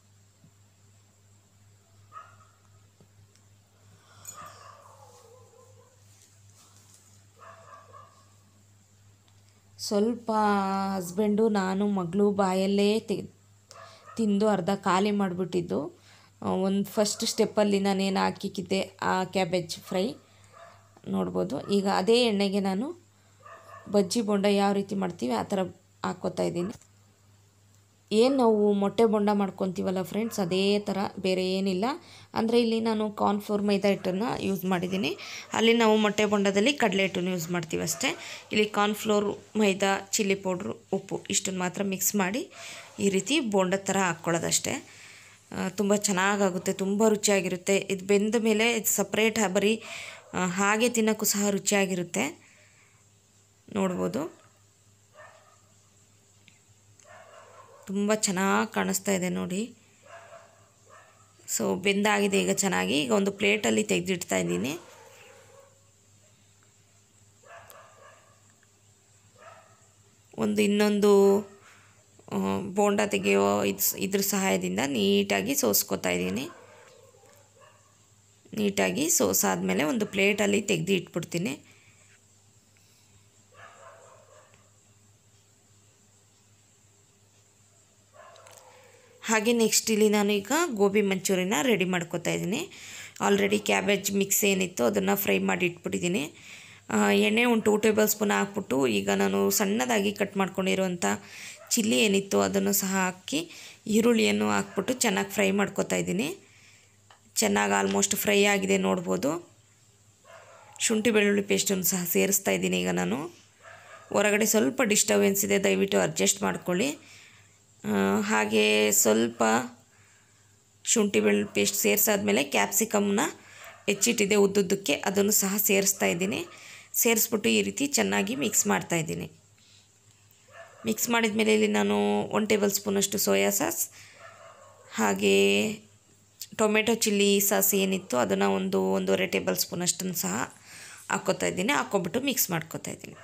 ಸ್ವಲ್ಪ ಹಸ್ಬೆಂಡು ನಾನು ಮಗಳು ಬಾಯಲ್ಲೇ ತಿ ತಿಂದು ಅರ್ಧ ಖಾಲಿ ಮಾಡಿಬಿಟ್ಟಿದ್ದು ಒಂದು ಫಸ್ಟ್ ಸ್ಟೆಪ್ಪಲ್ಲಿ ನಾನೇನು ಹಾಕಿಕ್ಕಿದ್ದೆ ಆ ಕ್ಯಾಬೇಜ್ ಫ್ರೈ ನೋಡ್ಬೋದು ಈಗ ಅದೇ ಎಣ್ಣೆಗೆ ನಾನು ಬಜ್ಜಿ ಬೋಂಡ ಯಾವ ರೀತಿ ಮಾಡ್ತೀವಿ ಆ ಥರ ಹಾಕ್ಕೋತಾ ಇದ್ದೀನಿ ಏನು ನಾವು ಮೊಟ್ಟೆ ಬೋಂಡ ಮಾಡ್ಕೊತೀವಲ್ಲ ಫ್ರೆಂಡ್ಸ್ ಅದೇ ಥರ ಬೇರೆ ಏನಿಲ್ಲ ಅಂದರೆ ಇಲ್ಲಿ ನಾನು ಕಾರ್ನ್ಫ್ಲೋರ್ ಮೈದಾ ಹಿಟ್ಟನ್ನು ಯೂಸ್ ಮಾಡಿದ್ದೀನಿ ಅಲ್ಲಿ ನಾವು ಮೊಟ್ಟೆ ಬೋಂಡದಲ್ಲಿ ಕಡಲೆ ಹಿಟ್ಟನ್ನು ಯೂಸ್ ಮಾಡ್ತೀವಿ ಅಷ್ಟೇ ಇಲ್ಲಿ ಕಾರ್ನ್ಫ್ಲೋರ್ ಮೈದಾ ಚಿಲ್ಲಿ ಪೌಡ್ರು ಉಪ್ಪು ಇಷ್ಟನ್ನು ಮಾತ್ರ ಮಿಕ್ಸ್ ಮಾಡಿ ಈ ರೀತಿ ಬೋಂಡದ ಥರ ಹಾಕ್ಕೊಳ್ಳೋದಷ್ಟೇ ತುಂಬ ಚೆನ್ನಾಗಾಗುತ್ತೆ ತುಂಬ ರುಚಿಯಾಗಿರುತ್ತೆ ಇದು ಬೆಂದ ಮೇಲೆ ಇದು ಸಪ್ರೇಟ್ ಬರೀ ಹಾಗೆ ತಿನ್ನೋಕ್ಕೂ ಸಹ ರುಚಿಯಾಗಿರುತ್ತೆ ನೋಡ್ಬೋದು ತುಂಬ ಚೆನ್ನಾಗಿ ಕಾಣಿಸ್ತಾ ಇದೆ ನೋಡಿ ಸೊ ಬೆಂದಾಗಿದೆ ಈಗ ಚೆನ್ನಾಗಿ ಈಗ ಒಂದು ಪ್ಲೇಟಲ್ಲಿ ತೆಗೆದಿಡ್ತಾ ಇದ್ದೀನಿ ಒಂದು ಇನ್ನೊಂದು ಬೋಂಡ ತೆಗೆಯೋ ಇದು ಇದ್ರ ಸಹಾಯದಿಂದ ನೀಟಾಗಿ ಸೋಸ್ಕೋತಾ ಇದ್ದೀನಿ ನೀಟಾಗಿ ಸೋಸಾದ್ಮೇಲೆ ಒಂದು ಪ್ಲೇಟಲ್ಲಿ ತೆಗೆದು ಇಟ್ಬಿಡ್ತೀನಿ ಹಾಗೆ ನೆಕ್ಸ್ಟ್ ಇಲ್ಲಿ ನಾನು ಈಗ ಗೋಬಿ ಮಂಚೂರಿನ ರೆಡಿ ಮಾಡ್ಕೋತಾ ಇದ್ದೀನಿ ಆಲ್ರೆಡಿ ಕ್ಯಾಬೇಜ್ ಮಿಕ್ಸ್ ಏನಿತ್ತು ಅದನ್ನು ಫ್ರೈ ಮಾಡಿ ಇಟ್ಬಿಟ್ಟಿದ್ದೀನಿ ಎಣ್ಣೆ ಒಂದು ಟೂ ಟೇಬಲ್ ಸ್ಪೂನ್ ಹಾಕ್ಬಿಟ್ಟು ಈಗ ನಾನು ಸಣ್ಣದಾಗಿ ಕಟ್ ಮಾಡ್ಕೊಂಡಿರುವಂಥ ಚಿಲ್ಲಿ ಏನಿತ್ತು ಅದನ್ನು ಸಹ ಹಾಕಿ ಈರುಳ್ಳಿಯನ್ನು ಹಾಕ್ಬಿಟ್ಟು ಚೆನ್ನಾಗಿ ಫ್ರೈ ಮಾಡ್ಕೋತಾ ಇದ್ದೀನಿ ಚೆನ್ನಾಗಿ ಆಲ್ಮೋಸ್ಟ್ ಫ್ರೈ ಆಗಿದೆ ನೋಡ್ಬೋದು ಶುಂಠಿ ಬೆಳ್ಳುಳ್ಳಿ ಪೇಸ್ಟನ್ನು ಸಹ ಸೇರಿಸ್ತಾ ಇದ್ದೀನಿ ಈಗ ನಾನು ಹೊರಗಡೆ ಸ್ವಲ್ಪ ಡಿಸ್ಟರ್ಬೆನ್ಸ್ ಇದೆ ದಯವಿಟ್ಟು ಅಡ್ಜಸ್ಟ್ ಮಾಡ್ಕೊಳ್ಳಿ ಹಾಗೆ ಸ್ವಲ್ಪ ಶುಂಠಿ ಬೆಳ್ಳುಳ್ಳಿ ಪೇಸ್ಟ್ ಸೇರಿಸಾದ್ಮೇಲೆ ಕ್ಯಾಪ್ಸಿಕಮ್ನ ಹೆಚ್ಚಿಟ್ಟಿದೆ ಉದ್ದುದ್ದಕ್ಕೆ ಅದನ್ನು ಸಹ ಸೇರಿಸ್ತಾ ಇದ್ದೀನಿ ಸೇರಿಸ್ಬಿಟ್ಟು ಈ ರೀತಿ ಚೆನ್ನಾಗಿ ಮಿಕ್ಸ್ ಮಾಡ್ತಾ ಇದ್ದೀನಿ ಮಿಕ್ಸ್ ಮಾಡಿದ ಮೇಲೆ ಇಲ್ಲಿ ನಾನು ಒನ್ ಟೇಬಲ್ ಸ್ಪೂನಷ್ಟು ಸೋಯಾ ಸಾಸ್ ಹಾಗೆ ಟೊಮೆಟೊ ಚಿಲ್ಲಿ ಸಾಸ್ ಏನಿತ್ತು ಅದನ್ನು ಒಂದು ಒಂದೂವರೆ ಟೇಬಲ್ ಸ್ಪೂನಷ್ಟನ್ನು ಸಹ ಹಾಕ್ಕೋತಾ ಇದ್ದೀನಿ ಹಾಕ್ಕೊಬಿಟ್ಟು ಮಿಕ್ಸ್ ಮಾಡ್ಕೋತಾ ಇದ್ದೀನಿ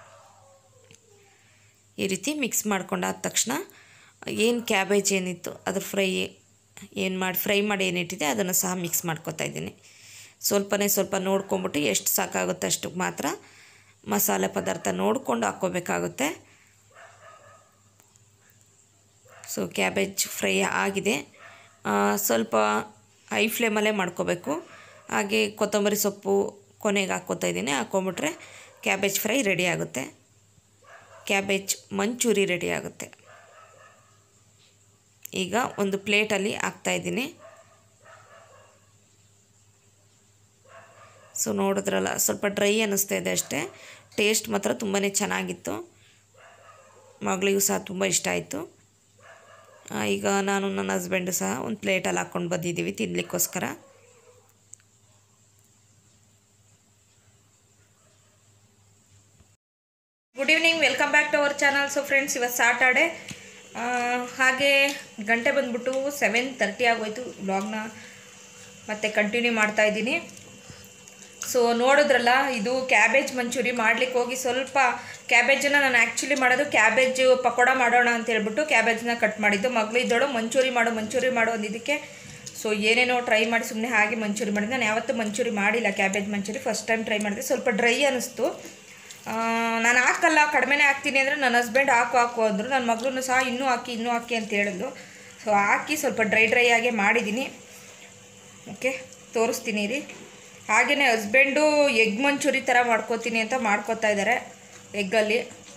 ಈ ರೀತಿ ಮಿಕ್ಸ್ ಮಾಡ್ಕೊಂಡಾದ ತಕ್ಷಣ ಏನು ಕ್ಯಾಬೇಜ್ ಏನಿತ್ತು ಅದ್ರ ಫ್ರೈ ಏನು ಮಾಡಿ ಫ್ರೈ ಮಾಡಿ ಏನಿಟ್ಟಿದೆ ಅದನ್ನು ಸಹ ಮಿಕ್ಸ್ ಮಾಡ್ಕೋತಾ ಇದ್ದೀನಿ ಸ್ವಲ್ಪನೇ ಸ್ವಲ್ಪ ನೋಡ್ಕೊಂಬಿಟ್ಟು ಎಷ್ಟು ಸಾಕಾಗುತ್ತೆ ಅಷ್ಟಕ್ಕೆ ಮಾತ್ರ ಮಸಾಲೆ ಪದಾರ್ಥ ನೋಡಿಕೊಂಡು ಹಾಕ್ಕೋಬೇಕಾಗುತ್ತೆ ಸೊ ಕ್ಯಾಬೇಜ್ ಫ್ರೈ ಆಗಿದೆ ಸ್ವಲ್ಪ ಹೈ ಫ್ಲೇಮಲ್ಲೇ ಮಾಡ್ಕೋಬೇಕು ಹಾಗೆ ಕೊತ್ತಂಬರಿ ಸೊಪ್ಪು ಕೊನೆಗೆ ಹಾಕ್ಕೋತಾ ಇದ್ದೀನಿ ಹಾಕ್ಕೊಂಬಿಟ್ರೆ ಕ್ಯಾಬೇಜ್ ಫ್ರೈ ರೆಡಿ ಆಗುತ್ತೆ ಕ್ಯಾಬೇಜ್ ಮಂಚೂರಿ ರೆಡಿ ಆಗುತ್ತೆ ಈಗ ಒಂದು ಪ್ಲೇಟಲ್ಲಿ ಹಾಕ್ತಾಯಿದ್ದೀನಿ ಸೊ ನೋಡಿದ್ರಲ್ಲ ಸ್ವಲ್ಪ ಡ್ರೈ ಅನ್ನಿಸ್ತಾ ಇದೆ ಅಷ್ಟೇ ಟೇಸ್ಟ್ ಮಾತ್ರ ತುಂಬಾ ಚೆನ್ನಾಗಿತ್ತು ಮಗಳಿಗೂ ಸಹ ತುಂಬ ಇಷ್ಟ ಆಯಿತು ಈಗ ನಾನು ನನ್ನ ಹಸ್ಬೆಂಡು ಸಹ ಒಂದು ಪ್ಲೇಟಲ್ಲಿ ಹಾಕ್ಕೊಂಡು ಬಂದಿದ್ದೀವಿ ತಿನ್ನಲಿಕ್ಕೋಸ್ಕರ good evening welcome back to our channel so friends ಇವತ್ತು ಸಾಟರ್ಡೆ ಹಾಗೆ ಗಂಟೆ ಬಂದ್ಬಿಟ್ಟು ಸೆವೆನ್ ತರ್ಟಿ ಆಗೋಯ್ತು ಬ್ಲಾಗ್ನ ಮತ್ತೆ ಕಂಟಿನ್ಯೂ ಮಾಡ್ತಾ ಇದ್ದೀನಿ ಸೊ ನೋಡಿದ್ರಲ್ಲ ಇದು ಕ್ಯಾಬೇಜ್ ಮಂಚೂರಿ ಮಾಡ್ಲಿಕ್ಕೆ ಹೋಗಿ ಸ್ವಲ್ಪ ಕ್ಯಾಬೇಜನ್ನು ನಾನು ಆ್ಯಕ್ಚುಲಿ ಮಾಡೋದು ಕ್ಯಾಬೇಜ್ ಪಕೋಡ ಮಾಡೋಣ ಅಂತ ಹೇಳ್ಬಿಟ್ಟು ಕ್ಯಾಬೇಜ್ನ ಕಟ್ ಮಾಡಿದ್ದು ಮಗಳು ಇದ್ದೋಳು ಮಂಚೂರಿ ಮಾಡು ಮಂಚೂರಿ ಮಾಡು ಅಂದಿದ್ದಕ್ಕೆ ಸೊ ಏನೇನೋ ಟ್ರೈ ಮಾಡಿ ಸುಮ್ಮನೆ ಹಾಗೆ ಮಂಚೂರಿ ಮಾಡಿದೆ ನಾನು ಯಾವತ್ತೂ ಮಂಚೂರಿ ಮಾಡಿಲ್ಲ cabbage manchurian first time try ಮಾಡಿದೆ ಸ್ವಲ್ಪ ಡ್ರೈ ಅನ್ನಿಸ್ತು ಆ, ನಾನು ಹಾಕಲ್ಲ ಕಡಿಮೆನೇ ಹಾಕ್ತೀನಿ ಅಂದರೆ ನನ್ನ ಹಸ್ಬೆಂಡ್ ಹಾಕು ಹಾಕು ಅಂದರು ನನ್ನ ಮಗಳು ಸಹ ಇನ್ನೂ ಹಾಕಿ ಇನ್ನೂ ಹಾಕಿ ಅಂತ ಹೇಳಿದ್ಲು ಸೊ ಹಾಕಿ ಸ್ವಲ್ಪ ಡ್ರೈ ಡ್ರೈ ಆಗೇ ಮಾಡಿದ್ದೀನಿ ಓಕೆ ತೋರಿಸ್ತೀನಿ ರೀ ಹಾಗೆಯೇ ಹಸ್ಬೆಂಡು ಎಗ್ ಮಂಚೂರಿ ಥರ ಮಾಡ್ಕೋತೀನಿ ಅಂತ ಮಾಡ್ಕೋತಾ ಇದ್ದಾರೆ ಎಗ್ಗಲ್ಲಿ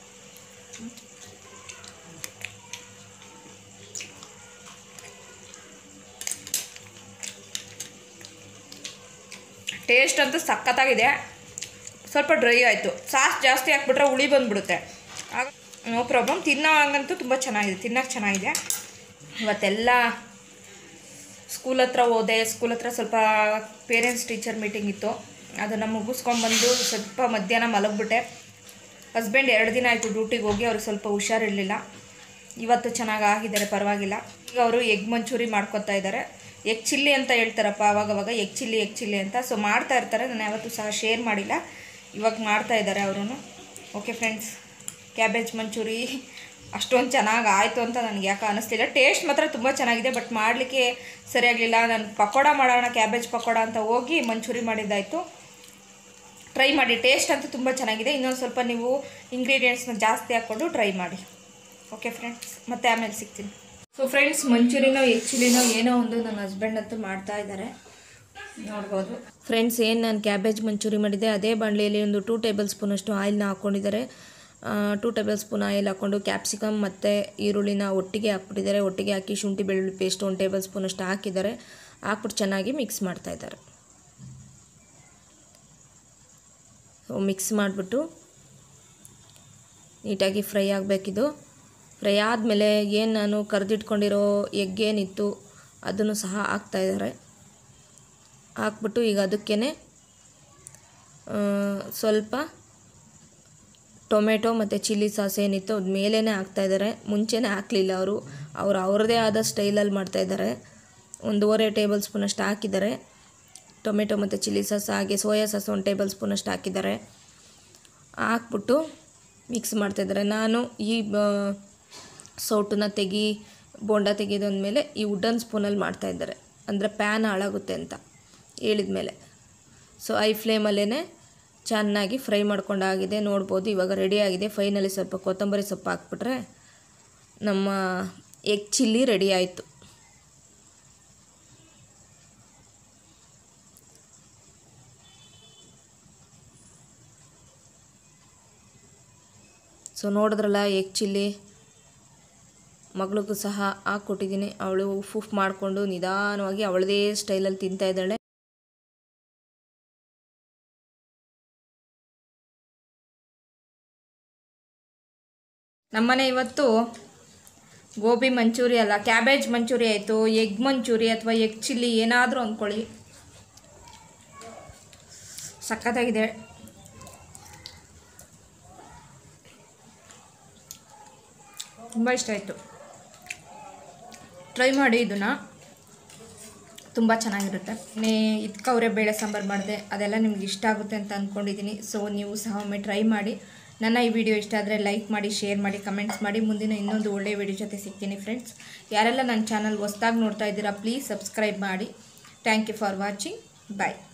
ಟೇಸ್ಟ್ ಅಂತೂ ಸಖತ್ತಾಗಿದೆ ಸ್ವಲ್ಪ ಡ್ರೈ ಆಯಿತು ಸಾಸ್ ಜಾಸ್ತಿ ಹಾಕ್ಬಿಟ್ರೆ ಹುಳಿ ಬಂದುಬಿಡುತ್ತೆ ಆಗ ನೋ ಪ್ರಾಬ್ಲಮ್ ತಿನ್ನೋಂಗಂತೂ ತುಂಬ ಚೆನ್ನಾಗಿದೆ ತಿನ್ನೋಕೆ ಚೆನ್ನಾಗಿದೆ ಇವತ್ತೆಲ್ಲ ಸ್ಕೂಲ್ ಹತ್ರ ಹೋದೆ ಸ್ಕೂಲ್ ಹತ್ರ ಸ್ವಲ್ಪ ಪೇರೆಂಟ್ಸ್ ಟೀಚರ್ ಮೀಟಿಂಗ್ ಇತ್ತು ಅದನ್ನು ಮುಗಿಸ್ಕೊಂಡ್ಬಂದು ಸ್ವಲ್ಪ ಮಧ್ಯಾಹ್ನ ಮಲಗಿಬಿಟ್ಟೆ ಹಸ್ಬೆಂಡ್ ಎರಡು ದಿನ ಆಯಿತು ಡ್ಯೂಟಿಗೆ ಹೋಗಿ ಅವ್ರಿಗೆ ಸ್ವಲ್ಪ ಹುಷಾರಿರಲಿಲ್ಲ ಇವತ್ತು ಚೆನ್ನಾಗಿ ಆಗಿದ್ದಾರೆ ಪರವಾಗಿಲ್ಲ ಈಗ ಅವರು ಎಗ್ ಮಂಚೂರಿ ಮಾಡ್ಕೊತಾ ಇದ್ದಾರೆ ಎಗ್ ಚಿಲ್ಲಿ ಅಂತ ಹೇಳ್ತಾರಪ್ಪ ಅವಾಗವಾಗ ಎಗ್ ಚಿಲ್ಲಿ ಎಗ್ ಚಿಲ್ಲಿ ಅಂತ ಸೊ ಮಾಡ್ತಾ ಇರ್ತಾರೆ ನಾನು ಯಾವತ್ತೂ ಸಹ ಶೇರ್ ಮಾಡಿಲ್ಲ ಇವಾಗ ಮಾಡ್ತಾ ಇದ್ದಾರೆ ಅವರು ಓಕೆ ಫ್ರೆಂಡ್ಸ್ ಕ್ಯಾಬೇಜ್ ಮಂಚೂರಿ ಅಷ್ಟೊಂದು ಚೆನ್ನಾಗಿ ಆಯಿತು ಅಂತ ನನಗೆ ಯಾಕೆ ಅನ್ನಿಸ್ತಿಲ್ಲ ಟೇಸ್ಟ್ ಮಾತ್ರ ತುಂಬ ಚೆನ್ನಾಗಿದೆ ಬಟ್ ಮಾಡಲಿಕ್ಕೆ ಸರಿಯಾಗಲಿಲ್ಲ ನಾನು ಪಕೋಡ ಮಾಡೋಣ ಕ್ಯಾಬೇಜ್ ಪಕೋಡ ಅಂತ ಹೋಗಿ ಮಂಚೂರಿ ಮಾಡಿದ್ದಾಯಿತು ಟ್ರೈ ಮಾಡಿ ಟೇಸ್ಟ್ ಅಂತೂ ತುಂಬ ಚೆನ್ನಾಗಿದೆ ಇನ್ನೊಂದು ಸ್ವಲ್ಪ ನೀವು ಇಂಗ್ರೀಡಿಯೆಂಟ್ಸ್ನ ಜಾಸ್ತಿ ಹಾಕ್ಕೊಂಡು ಟ್ರೈ ಮಾಡಿ ಓಕೆ ಫ್ರೆಂಡ್ಸ್ ಮತ್ತೆ ಆಮೇಲೆ ಸಿಗ್ತೀನಿ ಸೊ ಫ್ರೆಂಡ್ಸ್ ಮಂಚೂರಿನೋ ಎಗ್ ಚಿಲ್ಲಿನೋ ಏನೋ ಒಂದು ನನ್ನ ಹಸ್ಬೆಂಡ್ ಅಂತೂ ಮಾಡ್ತಾ ಇದ್ದಾರೆ ನೋಡ್ಬೋದು ಫ್ರೆಂಡ್ಸ್ ಏನು ನಾನು ಕ್ಯಾಬೇಜ್ ಮಂಚೂರಿ ಮಾಡಿದ್ದೆ ಅದೇ ಬಾಣಲೆಯಲ್ಲಿ ಒಂದು ಟೂ ಟೇಬಲ್ ಸ್ಪೂನಷ್ಟು ಆಯಿಲ್ನ ಹಾಕ್ಕೊಂಡಿದ್ದಾರೆ ಟೂ ಟೇಬಲ್ ಸ್ಪೂನ್ ಆಯಿಲ್ ಹಾಕ್ಕೊಂಡು ಕ್ಯಾಪ್ಸಿಕಮ್ ಮತ್ತು ಈರುಳ್ಳಿನ ಒಟ್ಟಿಗೆ ಹಾಕ್ಬಿಟ್ಟಿದ್ದಾರೆ ಒಟ್ಟಿಗೆ ಹಾಕಿ ಶುಂಠಿ ಬೆಳ್ಳುಳ್ಳಿ ಪೇಸ್ಟ್ ಒಂದು ಟೇಬಲ್ ಸ್ಪೂನಷ್ಟು ಹಾಕಿದ್ದಾರೆ ಹಾಕ್ಬಿಟ್ಟು ಚೆನ್ನಾಗಿ ಮಿಕ್ಸ್ ಮಾಡ್ತಾ ಇದ್ದಾರೆ ಮಿಕ್ಸ್ ಮಾಡಿಬಿಟ್ಟು ನೀಟಾಗಿ ಫ್ರೈ ಆಗಬೇಕಿದು ಫ್ರೈ ಆದಮೇಲೆ ಏನು ನಾನು ಕರೆದಿಟ್ಕೊಂಡಿರೋ ಎಗ್ ಏನಿತ್ತು ಅದನ್ನು ಸಹ ಹಾಕ್ತಾಯಿದ್ದಾರೆ ಹಾಕ್ಬಿಟ್ಟು ಈಗ ಅದಕ್ಕೇ ಸ್ವಲ್ಪ ಟೊಮೆಟೊ ಮತ್ತು ಚಿಲ್ಲಿ ಸಾಸ್ ಏನಿತ್ತು ಅದು ಮೇಲೇ ಹಾಕ್ತಾಯಿದ್ದಾರೆ ಮುಂಚೆನೇ ಹಾಕಲಿಲ್ಲ ಅವರು ಅವರು ಅವ್ರದ್ದೇ ಆದ ಸ್ಟೈಲಲ್ಲಿ ಮಾಡ್ತಾಯಿದ್ದಾರೆ ಒಂದೂವರೆ ಟೇಬಲ್ ಸ್ಪೂನಷ್ಟು ಹಾಕಿದ್ದಾರೆ ಟೊಮೆಟೊ ಮತ್ತು ಚಿಲ್ಲಿ ಸಾಸ್ ಹಾಗೆ ಸೋಯಾ ಸಾಸ್ ಒಂದು ಟೇಬಲ್ ಸ್ಪೂನಷ್ಟು ಹಾಕಿದ್ದಾರೆ ಹಾಕ್ಬಿಟ್ಟು ಮಿಕ್ಸ್ ಮಾಡ್ತಾಯಿದ್ದಾರೆ ನಾನು ಈ ಬ- ಸೌಟನ್ನ ತೆಗಿ ಬೋಂಡ ತೆಗೆದೊಂದ್ಮೇಲೆ ಈ ವುಡನ್ ಸ್ಪೂನಲ್ಲಿ ಮಾಡ್ತಾಯಿದ್ದಾರೆ ಅಂದರೆ ಪ್ಯಾನ್ ಹಾಳಾಗುತ್ತೆ ಅಂತ ಹೇಳಿದ ಮೇಲೆ ಸೊ ಐ ಫ್ಲೇಮಲ್ಲೇ ಚೆನ್ನಾಗಿ ಫ್ರೈ ಮಾಡ್ಕೊಂಡಾಗಿದೆ ನೋಡ್ಬೋದು ಇವಾಗ ರೆಡಿ ಆಗಿದೆ ಫೈನಲಿ ಸ್ವಲ್ಪ ಕೊತ್ತಂಬರಿ ಸೊಪ್ಪು ಹಾಕ್ಬಿಟ್ರೆ ನಮ್ಮ ಎಗ್ ಚಿಲ್ಲಿ ರೆಡಿ ಆಯಿತು ಸೊ ನೋಡಿದ್ರಲ್ಲ ಎಗ್ ಚಿಲ್ಲಿ ಮಗಳಿಗೂ ಸಹ ಹಾಕ್ಕೊಟ್ಟಿದ್ದೀನಿ ಅವಳು ಫುಫ್ ಮಾಡಿಕೊಂಡು ನಿಧಾನವಾಗಿ ಅವಳದೇ ಸ್ಟೈಲಲ್ಲಿ ತಿಂತಾ ಇದ್ದಾಳೆ ನಮ್ಮನೆ ಇವತ್ತು ಗೋಬಿ ಮಂಚೂರಿ ಅಲ್ಲ ಕ್ಯಾಬೇಜ್ ಮಂಚೂರಿ ಆಯಿತು ಎಗ್ ಮಂಚೂರಿ ಅಥವಾ ಎಗ್ ಚಿಲ್ಲಿ ಏನಾದರೂ ಅಂದ್ಕೊಳ್ಳಿ ಸಖತ್ತಾಗಿದೆ ತುಂಬ ಇಷ್ಟ ಆಯಿತು ಟ್ರೈ ಮಾಡಿ ಇದನ್ನು ತುಂಬ ಚೆನ್ನಾಗಿರುತ್ತೆ ನೇ ಇದ್ಕವ್ರೆ ಬೇಳೆ ಸಾಂಬಾರು ಮಾಡಿದೆ ಅದೆಲ್ಲ ನಿಮ್ಗೆ ಇಷ್ಟ ಆಗುತ್ತೆ ಅಂತ ಅಂದ್ಕೊಂಡಿದ್ದೀನಿ ಸೊ ನೀವು ಸಹ ಒಮ್ಮೆ ಟ್ರೈ ಮಾಡಿ ನನ್ನ ಈ ವಿಡಿಯೋ ಇಷ್ಟ ಆದರೆ ಲೈಕ್ ಮಾಡಿ ಶೇರ್ ಮಾಡಿ ಕಮೆಂಟ್ಸ್ ಮಾಡಿ ಮುಂದಿನ ಇನ್ನೊಂದು ಒಳ್ಳೆಯ ವಿಡಿಯೋ ಜೊತೆ ಸಿಗ್ತೀನಿ ಫ್ರೆಂಡ್ಸ್ ಯಾರೆಲ್ಲ ನನ್ನ ಚಾನಲ್ ಹೊಸ್ದಾಗಿ ನೋಡ್ತಾ ಇದ್ದೀರಾ ಪ್ಲೀಸ್ ಸಬ್ಸ್ಕ್ರೈಬ್ ಮಾಡಿ thank you for watching bye